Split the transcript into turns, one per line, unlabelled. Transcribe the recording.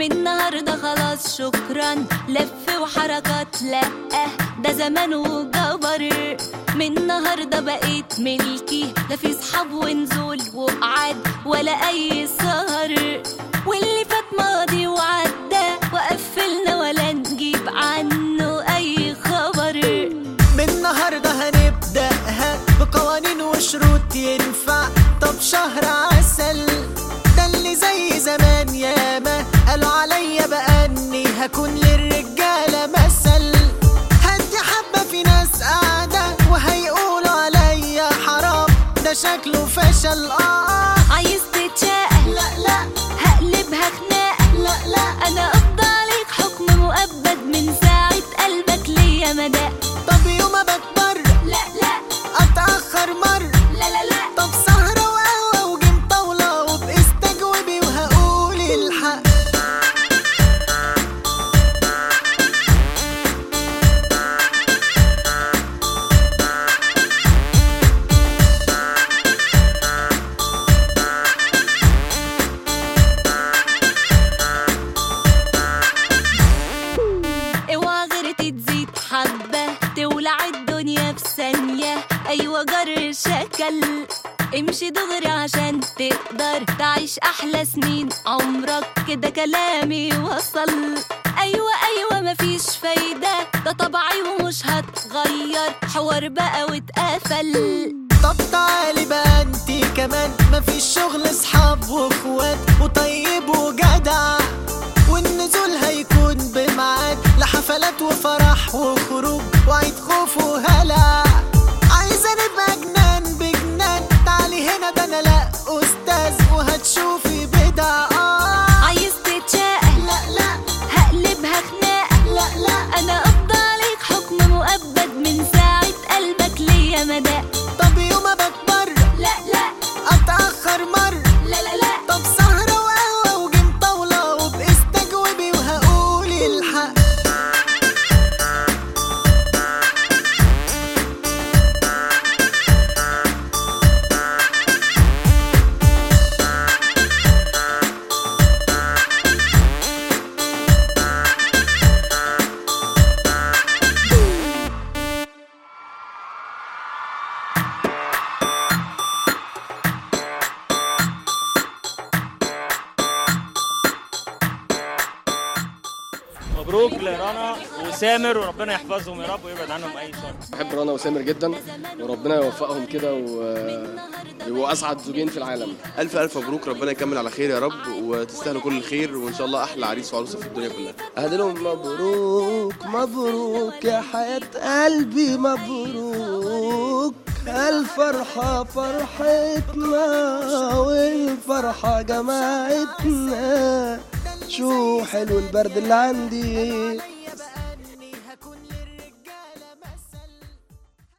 من النهارده خلاص شكرا لف وحركات لا ده زمان وجبر من النهارده بقيت ملكي لا في صحاب ونزول وقعد ولا اي سهر واللي فات ماضي وعدى وقفلنا ولا نجيب عنه اي خبر
من النهارده هنبدأها بقوانين وشروط ينفع طب شهر عسل ده اللي زي زمان ياما قالوا عليا بقى اني هكون للرجالة مثل هدي حبة في ناس قاعدة وهيقولوا عليا حرام ده شكله فشل اه
عايز تتشاقى
لا لا
هقلبها خناقة
لا لا
انا افضل عليك حكم مؤبد من ساعة قلبك ليا مدى
طب يوم بكبر
لا لا
اتأخر مرة
لا لا لا
طب سهرة وقهوة وجيم طاولة وباستجوبي وهقول الحق
اوعى غيرتي تزيد حبة تولع الدنيا في ثانية ايوه جر شكل امشي دغري عشان تقدر تعيش احلى سنين عمرك كده كلامي وصل ايوه ايوه مفيش فايدة ده طبعي ومش هتغير حوار بقى واتقفل
طب تعالي بقى انتي كمان مفيش شغل اصحاب واخوات وطيب وجدع والنزول هيكون بميعاد لحفلات وفرح وخروج وعيد خوف وهلع عايزة نبقى جنان بجنان تعالي هنا ده انا لا استاذ وهتشوفي بدع آه
عايز تتشاقى
لا لا
هقلبها خناقة
لا لا
انا افضل عليك حكم مؤبد من ساعة قلبك ليا مدى
طب يوم بكبر
لا لا
اتأخر مرة
لا لا لا
طب سهرة وقهوة وجيم طاولة وباستجوبي وهقول الحق
مبروك لرنا وسامر وربنا يحفظهم يا رب ويبعد عنهم اي شر
بحب رنا وسامر جدا وربنا يوفقهم كده ويبقوا اسعد زوجين في العالم
ألف ألف مبروك ربنا يكمل على خير يا رب وتستاهلوا كل الخير وإن شاء الله أحلى عريس وعروسة في الدنيا كلها
أهدي لهم مبروك مبروك يا حياة قلبي مبروك الفرحة فرحتنا والفرحة جماعتنا شو حلو البرد اللي عندي